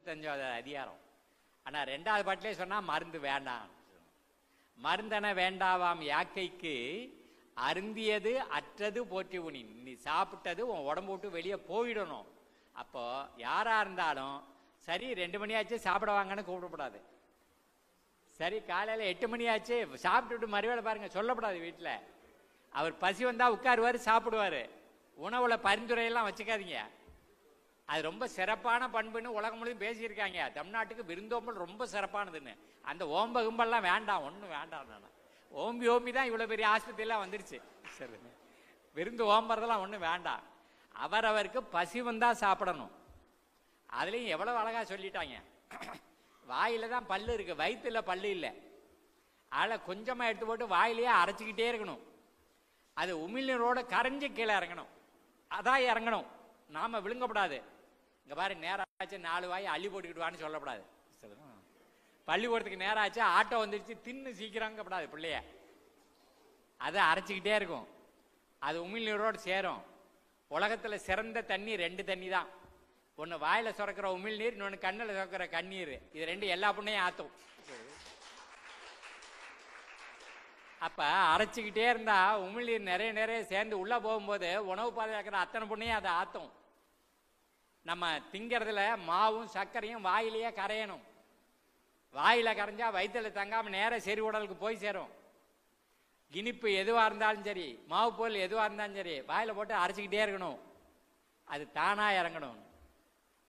முப்பத்தஞ்சாவது அதிகாரம் ஆனா ரெண்டாவது பாட்டிலே சொன்னா மருந்து வேண்டாம் மருந்தன வேண்டாவாம் யாக்கைக்கு அருந்தியது அற்றது போற்றி உனி நீ சாப்பிட்டது உன் உடம்பு விட்டு வெளியே போயிடணும் அப்போ யாரா இருந்தாலும் சரி ரெண்டு மணி ஆச்சு சாப்பிட வாங்கன்னு கூப்பிடக்கூடாது சரி காலையில் எட்டு மணி ஆச்சு சாப்பிட்டுட்டு மறுவேளை பாருங்க சொல்லக்கூடாது வீட்டில் அவர் பசி வந்தால் உட்காருவார் சாப்பிடுவார் உணவுல பரிந்துரையெல்லாம் வச்சுக்காதீங்க அது ரொம்ப சிறப்பான பண்புன்னு உலகம் முழுவதும் பேசியிருக்காங்க தமிழ்நாட்டுக்கு விருந்தோம்பல் ரொம்ப சிறப்பானதுன்னு அந்த ஓம்ப கும்பல்லாம் வேண்டாம் ஒன்றும் வேண்டாம் நான் ஓம்பி ஓம்பி தான் இவ்வளோ பெரிய ஆஸ்பத்திரியெல்லாம் வந்துருச்சு சரி விருந்து ஓம்புறதெல்லாம் ஒன்றும் வேண்டாம் அவரவருக்கு பசி வந்தால் சாப்பிடணும் அதுலேயும் எவ்வளோ அழகா சொல்லிட்டாங்க வாயில தான் பல்லு இருக்கு வயிற்றுல பல்லு இல்லை அதில் கொஞ்சமாக எடுத்து போட்டு வாயிலேயே அரைச்சிக்கிட்டே இருக்கணும் அது உமிழ்நீரோட கரைஞ்சு கீழே இறங்கணும் அதான் இறங்கணும் நாம விழுங்கப்படாது இங்க பாரு நேரம் ஆச்சு நாலு வாய் அள்ளி போட்டுக்கிட்டு வான்னு சொல்லக்கூடாது சரிங்களா? பள்ளிக்கூடத்துக்கு நேரம் ஆச்சு ஆட்டோ வந்துருச்சு தின்னு சீக்கிரங்கப்படாது பிள்ளைய அதை அரைச்சிக்கிட்டே இருக்கும் அது உமிழ்நீரோடு சேரும் உலகத்துல சிறந்த தண்ணி ரெண்டு தண்ணி தான் ஒன்று வாயில சுரக்கிற உமிழ்நீர் இன்னொன்று கண்ணில் சுரக்கிற கண்ணீர் இது ரெண்டு எல்லா புண்ணையும் ஆத்தும் அப்ப அரைச்சிக்கிட்டே இருந்தா உமிழ்நீர் நிறைய நிறைய சேர்ந்து உள்ள போகும்போது உணவு பாதுகாக்கிற அத்தனை புண்ணையும் அதை ஆத்தும் நம்ம திங்கிறதுல மாவும் சர்க்கரையும் வாயிலேயே கரையணும் வாயில கரைஞ்சா வயிற்றுல தங்காம நேர செறி உடலுக்கு போய் சேரும் இனிப்பு எதுவா இருந்தாலும் சரி மாவு பொருள் எதுவா இருந்தாலும் சரி வாயில போட்டு அரைச்சிக்கிட்டே இருக்கணும் அது தானா இறங்கணும்